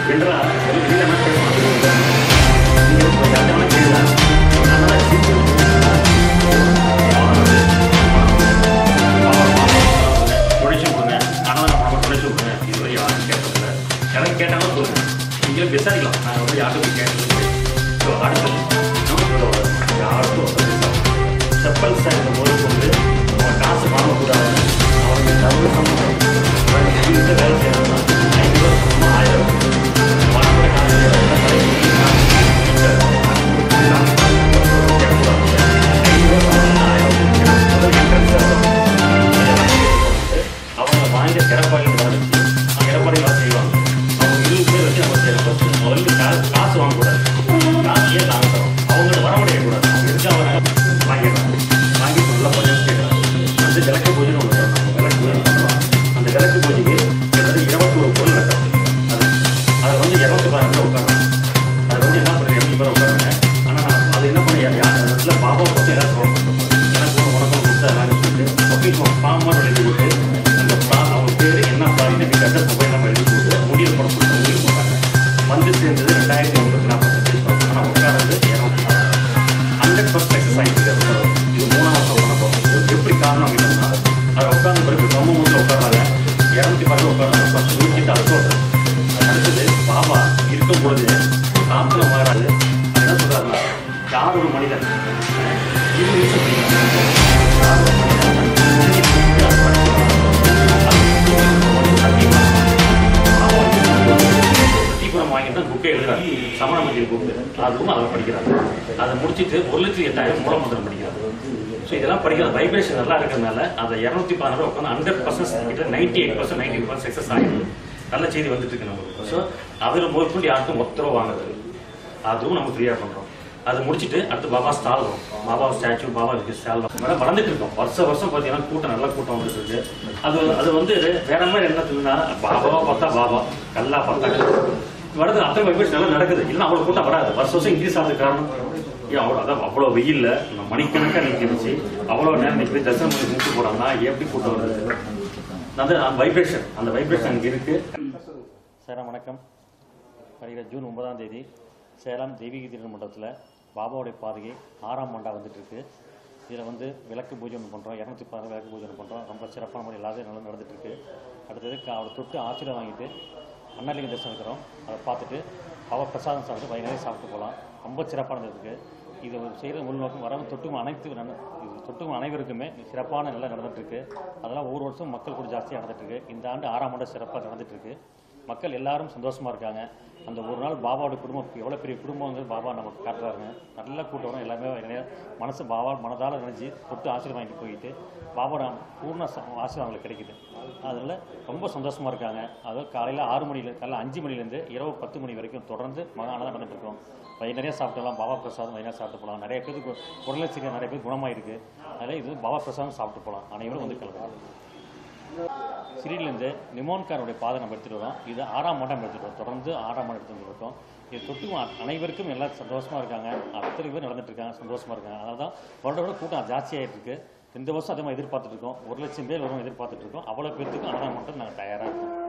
ஜென்ரலா வெளியில என்ன பேசணும் நீங்க இப்போ யார்கிட்ட கேட்கலாம் நல்லா சிம்பிள் டொனேஷன் கொடுங்க ஆனால் நம்ம டொனேஷன் கொடுங்க இதுவரை யாரும் கேட்டதில்ல யாரும் கேட்டாலும் சொல்லுங்க நீங்களே விசாரிக்கலாம் நான் வந்து யாருக்கும் கேட்டது ஸோ அடுத்தது நமக்கு யாருக்கும் வந்து செப்பல் சார் போது கொண்டு அவன் காசு வாங்கக்கூடாது அவனுக்கு தவறு சம்பளம் வீட்டில் வேலை செய்யணும்னா ஐநூறு சம்பளம் ஆயிரம் வளர்ந்த காலையில் அவங்க வாங்கிய சிறப்பாக வர வச்சு அவங்க எடப்பாடியில் செய்வாங்க அவங்க இருபது பேர் வச்சு நம்ம செய்யணும் முதல்ல காசு காசு வாங்கக்கூடாது காசு ஏன் நாங்கள் தரோம் அவங்கள்ட்ட வர முடியக்கூடாது அவங்க இருந்து அவங்க வாங்கிடுறாங்க வாங்கி நல்லா கொஞ்சம் கேட்குறாங்க அந்த விளக்கு பூஜை ஒன்று நம்ம விளக்கு பூஜை பண்ணுறோம் அந்த விளக்கு பூஜைக்கு கிட்டத்தட்ட இருபத்தோரு பொருள் வைக்கிறோம் அது அதில் வந்து இருபத்தி பாரு பேர் உட்காரணும் அது வந்து என்ன பண்ணுறது இருபத்தி பேர் உட்காருங்க ஆனால் நான் அது என்ன பண்ண யார் யார் இடத்துல பாபா பற்றி எல்லாம் சொல்ல எனக்கு ஒரு உனக்கம் கொடுத்தா எல்லாரும் சொல்லிட்டு பொக்கிஷம் பாம்பர் எழுதி கொடுத்து அந்த பா அவங்க பேர் என்ன பாருன்னு கிட்ட மொபைல் நம்ம எழுதி கொடுத்து முடியல் படம் கொடுத்து முடியல் போட்டாங்க வந்து சேர்ந்தது ரெண்டாயிரத்தி ஒன்பத்தி நாற்பத்தஞ்சு ஆனால் உட்காரது இரநூத்தி ஹண்ட்ரட் பர்சன்ட் எக்ஸசைஸ் இது மூணாவது வருஷம் பண்ண போகிறோம் இது எப்படி காரணம் அப்படின்னா அது உட்கார்ந்த பிறகு ரொம்ப மூட்டில் உட்காராங்க இரநூத்தி பத்து உட்காராங்க பத்து நூற்றி அடுத்து அடுத்தது பாபா இருக்கும் பொழுது காத்துல மாறாது அது என்ன சொல்றாருன்னா யார் ஒரு மனிதன் இது நிமிஷம் பண்ணிக்கலாம். யார் ஒரு மனிதன் இன்னைக்கு அது தீபுரம் வாங்கிட்டு தான் புக்கை எழுதுறாரு சமணமஞ்சள் புக்கு அதுவும் அதை படிக்கிறாரு அதை முடிச்சிட்டு ஒரு லட்சத்தி எட்டாயிரம் மூலமந்திரம் படிக்கிறாரு ஸோ இதெல்லாம் படிக்கிற வைப்ரேஷன் நல்லா இருக்கிறதுனால அதை இரநூத்தி பதினாறு உட்காந்து ஹண்ட்ரட் பர்சன்ட் கிட்ட ninety eight percent ninety percent success ஆகிடுது நல்ல செய்தி வந்துட்டு இருக்கு நமக்கு ஸோ அதில் முதற்கொண்டு யாருக்கும் உத்தரவு வாங்குறது அதுவும் நம்ம ஃப்ரீயாக பண்ணுறோம் அது முடிச்சிட்டு அடுத்து பாபா ஸ்டால் வரும் பாபா ஸ்டாச்சு பாபா இருக்கு ஸ்டால் மேடம் வளர்ந்துட்டு இருக்கோம் வருஷம் வருஷம் பார்த்தீங்கன்னா கூட்டம் நல்ல கூட்டம் வந்துட்டு இருக்கு அது அது வந்து வேற மாதிரி என்னத்துலன்னா பாபாவா பார்த்தா பாபா கல்லா பார்த்தா கல்லா. வருது அத்தனை வைப்ரேஷன் நல்லா நடக்குது இல்லைன்னா அவ்வளோ கூட்டம் வராது வருஷம் வருஷம் இன்க்ரீஸ் ஆகுது காரணம் ஏன் அவ்வளோ அதான் அவ்வளோ வெயில்ல நம்ம மணிக்கணக்காக நிற்கிருச்சு அவ்வளோ நேரம் நிற்கிறது தரிசனம் பண்ணி முடிச்சு போடாமனா எப்படி கூட்டம் வருது அது அந்த வைப்ரேஷன் அந்த வைப்ரேஷன் அங்கே இருக்கு சார் வணக்கம் வருகிற ஜூன் ஒன்பதாம் தேதி சேலம் தெய்வீக திருமண்டலத்தில் பாபாவுடைய பாதையை ஆறாம் மண்டா வந்துட்டு இருக்கு இதில் வந்து விளக்கு பூஜை ஒன்று பண்ணுறோம் இரநூத்தி பதினாறு விளக்கு பூஜை ஒன்று பண்ணுறோம் ரொம்ப சிறப்பான முறையில் எல்லாத்தையும் நல்லா நடந்துட்டு இருக்கு அடுத்தது க- அவரை தொட்டு ஆசீர்வாதம் வாங்கிட்டு அண்ணாலிங்க தரிசனம் இருக்கிறோம் அதை பார்த்துட்டு பாபா பிரசாதம் சாப்பிட்டு பதினேழு சாப்பிட்டு போகலாம் ரொம்ப சிறப்பானது இருக்கு இது செய்கிற உள்நோக்கம் வரவங்க தொட்டும் அனைத்து நன்மை- இது தொட்டும் அனைவருக்குமே சிறப்பான நல்லா நடந்துட்டு இருக்கு அதெல்லாம் ஒவ்வொரு வருஷம் மக்கள் கூட ஜாஸ்தியாக நடந்துட்டு இருக்கு இந்த ஆண்டு ஆறாம் ஆண்டு சிறப்பாக நடந்துட்டு இருக்கு மக்கள் எல்லாரும் சந்தோஷமா இருக்காங்க அந்த ஒரு நாள் பாபாவோட குடும்பம் எவ்வளோ பெரிய குடும்பங்கிறது பாபா நமக்கு காட்டுறாருங்க நல்ல கூட்டம் வரும் எல்லாமே நிறைய மனசு பாபா மனதால் நினைச்சு தொட்டு ஆசீர்வாதம் வாங்கிட்டு போயிட்டு பாபாவோட பூர்ண ச- ஆசீர்வாதம் அவங்களுக்கு கிடைக்குது அதில் ரொம்ப சந்தோஷமா இருக்காங்க அதாவது காலையில் ஆறு மணில காலையில் அஞ்சு மணிலேருந்து இரவு பத்து மணி வரைக்கும் தொடர்ந்து மகானாக நடந்துட்டு இருக்கோம் வயிறு நிறைய சாப்பிடலாம் பாபா பிரசாதம் வயிறு சாப்பிட்டு போகலாம் நிறைய பேருக்கு உடலை சீக்கிரம் நிறைய பேர் குணமாயிருக்கு அதனால் இது பாபா பிரசாதம் சாப்பிட்டு போகலாம் அனைவரும் வந்து கிளம்புறாங்க சிறியிலேருந்து நிமோன்காருடைய பாதை நம்ம எடுத்துகிட்டு வரோம் இது ஆறாம் மாட்டம் எடுத்துகிட்டு வரோம் தொடர்ந்து ஆறாம் மாட்டம் எடுத்துகிட்டு இருக்கோம் இது தொட்டு அ- அனைவருக்கும் எல்லாம் சந்தோஷமாக இருக்காங்க அத்தனை பேர் நடந்துட்டு இருக்காங்க சந்தோஷமாக இருக்காங்க அதனால தான் வருட வருடம் கூட்டம் ஜாஸ்தியாகிட்டு இருக்கு இந்த வருஷம் அதே மாதிரி எதிர்பார்த்துட்டு இருக்கோம் ஒரு லட்சம் பேர் வரும் எதிர்பார்த்துட்டு இருக்கோம் அவ்வளோ பேர்த்துக்கும் அன்னதானம் மட்டும் நாங்கள் தயாராக இருக்கோம்